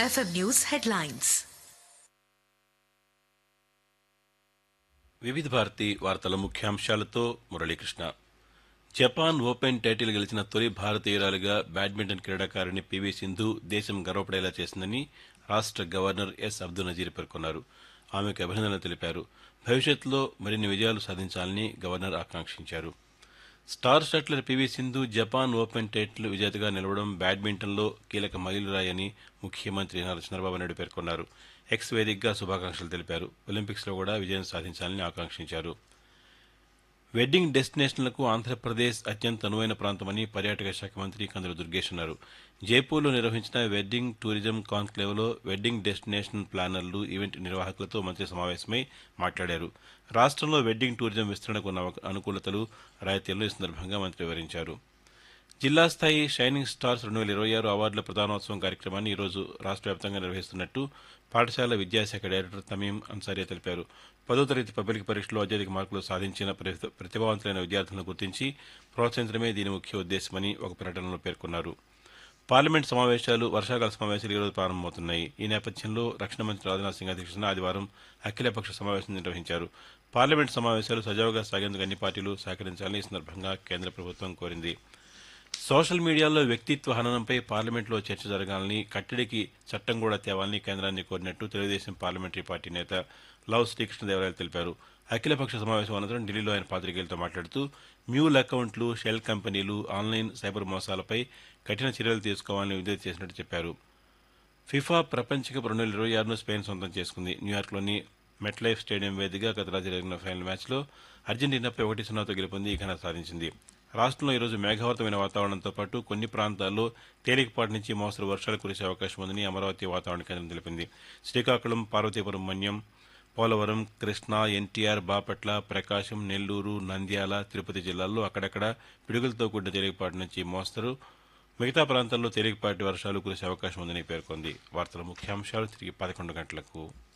FM News headlines. వివిధ భారతి వార్తల ముఖ్యాంశాలతో మురళీకృష్ణ జపాన్ ఓపెన్ టైటిల్ గెలిచిన తొలి భారతీయురాలిగా బ్యాడ్మింటన్ క్రీడాకారిణి పివి సింధు దేశం గర్వపడేలా చేసిందని రాష్ట్ర గవర్నర్ ఎస్ అబ్దుల్ నజీర్ పేర్కొన్నారు ఆమెకు అభినందనలు తెలిపారు భవిష్యత్తులో మరిన్ని విజయాలు సాధించాలని గవర్నర్ ఆకాంక్షించారు star shuttler PV Sindhu Japan open title విజేతగా నిలవడం బ్యాడ్మింటన్లో కీలక మైలురాయని ముఖ్యమంత్రి నారా చంద్రబాబు నాయుడు పేర్కొన్నారు ఎక్స్ వేదికగా శుభాకాంక్షలు తెలిపారు ఒలింపిక్స్లో కూడా విజయం సాధించాలని ఆకాంక్షించారు వెడ్డింగ్ డెస్టినేషన్లకు ఆంధ్రప్రదేశ్ అత్యంత అనువైన ప్రాంతమని పర్యాటక శాఖ మంత్రి కందుల దుర్గేష్ అన్నారు జైపూర్లో నిర్వహించిన వెడ్డింగ్ టూరిజం కాన్క్లేవ్లో వెడ్డింగ్ డెస్టినేషన్ ప్లానర్లు ఈవెంట్ నిర్వాహకులతో మంత్రి సమావేశమై మాట్లాడారు రాష్ట్రంలో వెడ్డింగ్ టూరిజం విస్తరణకు ఉన్న అవక- అనుకూలతలు రాయితీలను ఈ సందర్భంగా మంత్రి వివరించారు జిల్లా స్థాయి షైనింగ్ స్టార్స్ రెండు వేల ఇరవై ఆరు అవార్డుల ప్రధానోత్సవం కార్యక్రమాన్ని ఈరోజు రాష్ట్ర వ్యాప్తంగా నిర్వహిస్తున్నట్టు పాఠశాల విద్యాశాఖ డైరెక్టర్ తమీం అన్సారియా తెలిపారు పదో తరగతి పబ్లిక్ పరీక్షలో అత్యధిక మార్కులు సాధించిన ప్రతి- ప్రతిభావంతులైన విద్యార్థులను గుర్తించి ప్రోత్సహించడమే దీని ముఖ్య ఉద్దేశమని ఒక ప్రకటనలో పేర్కొన్నారు పార్లమెంట్ సమావేశాలు వర్షాకాల సమావేశాలు ఈరోజు ప్రారంభమవుతున్నాయి ఈ నేపథ్యంలో రక్షణ మంత్రి రాజ్నాథ్ సింగ్ అధ్యక్షతన ఆదివారం అఖిలపక్ష సమావేశం నిర్వహించారు పార్లమెంట్ సమావేశాలు సజావుగా సాగేందుకు అన్ని పార్టీలు సహకరించాలని ఈ సందర్భంగా కేంద్ర ప్రభుత్వం కోరింది సోషల్ మీడియాలో వ్యక్తిత్వ హననంపై పార్లమెంట్లో చర్చ జరగాలని కట్టడికి చట్టం కూడా తేవాలని కేంద్రాన్ని కోరినట్టు తెలుగుదేశం పార్లమెంటరీ పార్టీ నేత లవ్ శ్రీకృష్ణదేవరాయలు తెలిపారు అఖిలపక్ష సమావేశం అనంతరం ఢిల్లీలో ఆయన పాత్రికేయులతో మాట్లాడుతూ మ్యూల్ అకౌంట్లు షెల్ కంపెనీలు ఆన్లైన్ సైబర్ మోసాలపై కఠిన చర్యలు తీసుకోవాలని విజ్ఞప్తి చేసినట్టు చెప్పారు ఫిఫా ప్రపంచ కప్ రెండు వేల ఇరవై ఆరును స్పెయిన్ సొంతం చేసుకుంది న్యూయార్క్లోని మెట్లైఫ్ స్టేడియం వేదికగా గత రాత్రి జరిగిన ఫైనల్ మ్యాచ్లో అర్జెంటీనాపై ఒకటి సున్నాతో గెలుపొంది ఈ ఘనత సాధించింది రాష్ట్రంలో ఈరోజు మేఘావృతమైన వాతావరణంతో పాటు కొన్ని ప్రాంతాల్లో తేలికపాటి నుంచి మోస్తరు వర్షాలు కురిసే అవకాశం ఉందని అమరావతి వాతావరణ కేంద్రం తెలిపింది శ్రీకాకుళం పార్వతీపురం మన్యం పోలవరం కృష్ణా ఎన్టీఆర్ బాపట్ల ప్రకాశం నెల్లూరు నంద్యాల తిరుపతి జిల్లాల్లో అక్కడక్కడ పిడుగులతో కూడిన తేలికపాటి నుంచి మోస్తరు మిగతా ప్రాంతాల్లో తేలికపాటి వర్షాలు కురిసే అవకాశం ఉందని పేర్కొంది వార్తల ముఖ్యాంశాలు తిరిగి పదకొండు గంటలకు